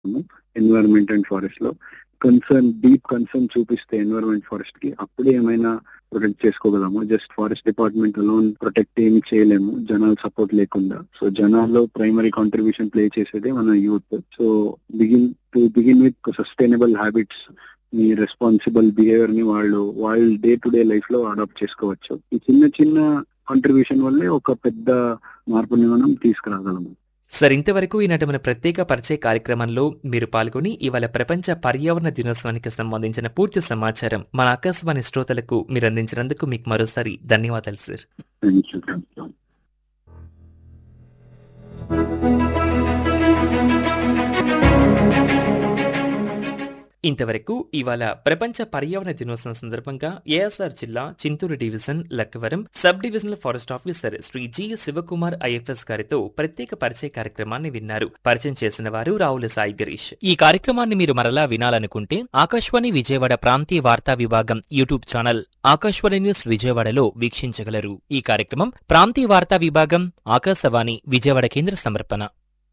environment and forest లో concern deep concern చూపిస్తే environment forest కి అప్పుడే ఏమైనా ప్రొటెక్ట్ చేసుకోగలము జస్ట్ ఫారెస్ట్ డిపార్ట్మెంట్ లోన్ ప్రొటెక్ట్ ఏమి చేయలేము జనాల సపోర్ట్ లేకుండా సో జనాల్లో ప్రైమరీ కాంట్రిబ్యూషన్ ప్లే చేసేదే మన youth so begin to begin with sustainable habits మీ రెస్పాన్సిబుల్ బిహేవియర్ ని వాళ్ళు వాళ్ళ డే టు డే లైఫ్ లో అడాప్ట్ చేసుకోవచ్చు ఈ చిన్న చిన్న కాంట్రిబ్యూషన్ వల్లే ఒక పెద్ద మార్పుని మనం తీసుకురాగలము సార్ ఇంతవరకు ఈనాటి మన ప్రత్యేక పరిచయ కార్యక్రమంలో మీరు పాల్గొని ఇవాళ ప్రపంచ పర్యావరణ దినోత్సవానికి సంబంధించిన పూర్తి సమాచారం మన ఆకాశవాణి శ్రోతలకు మీరు అందించినందుకు మీకు మరోసారి ధన్యవాదాలు sir thank you thank you ఇంతవరకు ఇవాళ ప్రపంచ పర్యావరణ దినోత్సవం సందర్భంగా ఏఎస్ఆర్ జిల్లా Chintur division Lakkavaram sub divisional forest officer Shri G Sivakumar IFS గారితో ప్రత్యేక పరిచయ కార్యక్రమాన్ని విన్నారు పరిచయం చేసిన వారు రావుల సాయి గిరీష్ ఈ కార్యక్రమాన్ని మీరు మరలా వినాలనుకుంటే ఆకాశవాణి విజయవాడ ప్రాంతీయ వార్తా విభాగం యూట్యూబ్ ఛానల్ ఆకాశవాణి న్యూస్ విజయవాడలో వీక్షించగలరు ఈ కార్యక్రమం ప్రాంతీయ వార్తా విభాగం ఆకాశవాణి విజయవాడ కేంద్ర సమర్పణ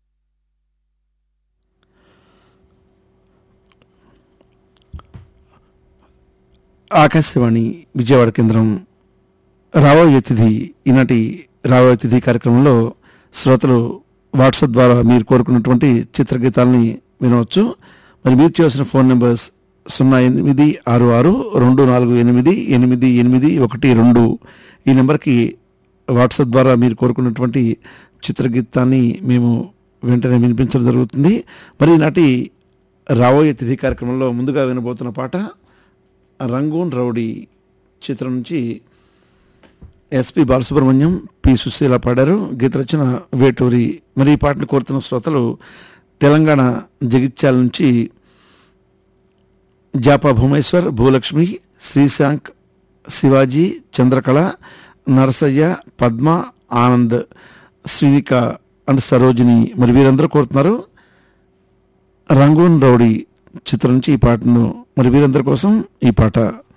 ఆకాశవాణి విజయవాడ కేంద్రం రాబోయే తిథి ఈనాటి రాబోయే తిథి కార్యక్రమంలో శ్రోతలు వాట్సాప్ ద్వారా మీరు కోరుకున్నటువంటి చిత్రగీతాలని వినవచ్చు మరి మీరు చేసిన ఫోన్ నెంబర్స్ సున్నా ఎనిమిది ఆరు ఆరు రెండు నాలుగు ఎనిమిది ఎనిమిది ఎనిమిది ఒకటి రెండు ఈ నెంబర్కి వాట్సాప్ ద్వారా మీరు కోరుకున్నటువంటి చిత్రగీతాన్ని మేము వెంటనే వినిపించడం జరుగుతుంది మరి ఈనాటి రాబోయే తిథి కార్యక్రమంలో ముందుగా వినబోతున్న పాట రంగూన్ రౌడీ చిత్రం నుంచి ఎస్పి బాలసుబ్రహ్మణ్యం పి సుశీల పాడారు గీత రచన వేటూరి మరి ఈ పాటను కోరుతున్న శ్రోతలు తెలంగాణ జగిత్యాల నుంచి జాపా భూమేశ్వర్ భూలక్ష్మి శ్రీశాంక్ శివాజీ చంద్రకళ నరసయ్య పద్మ ఆనంద్ శ్రీనిక అండ్ సరోజిని మరి వీరందరూ కోరుతున్నారు రంగూన్ రౌడీ చిత్రం నుంచి ఈ పాటను మరి వీరందరి కోసం ఈ పాట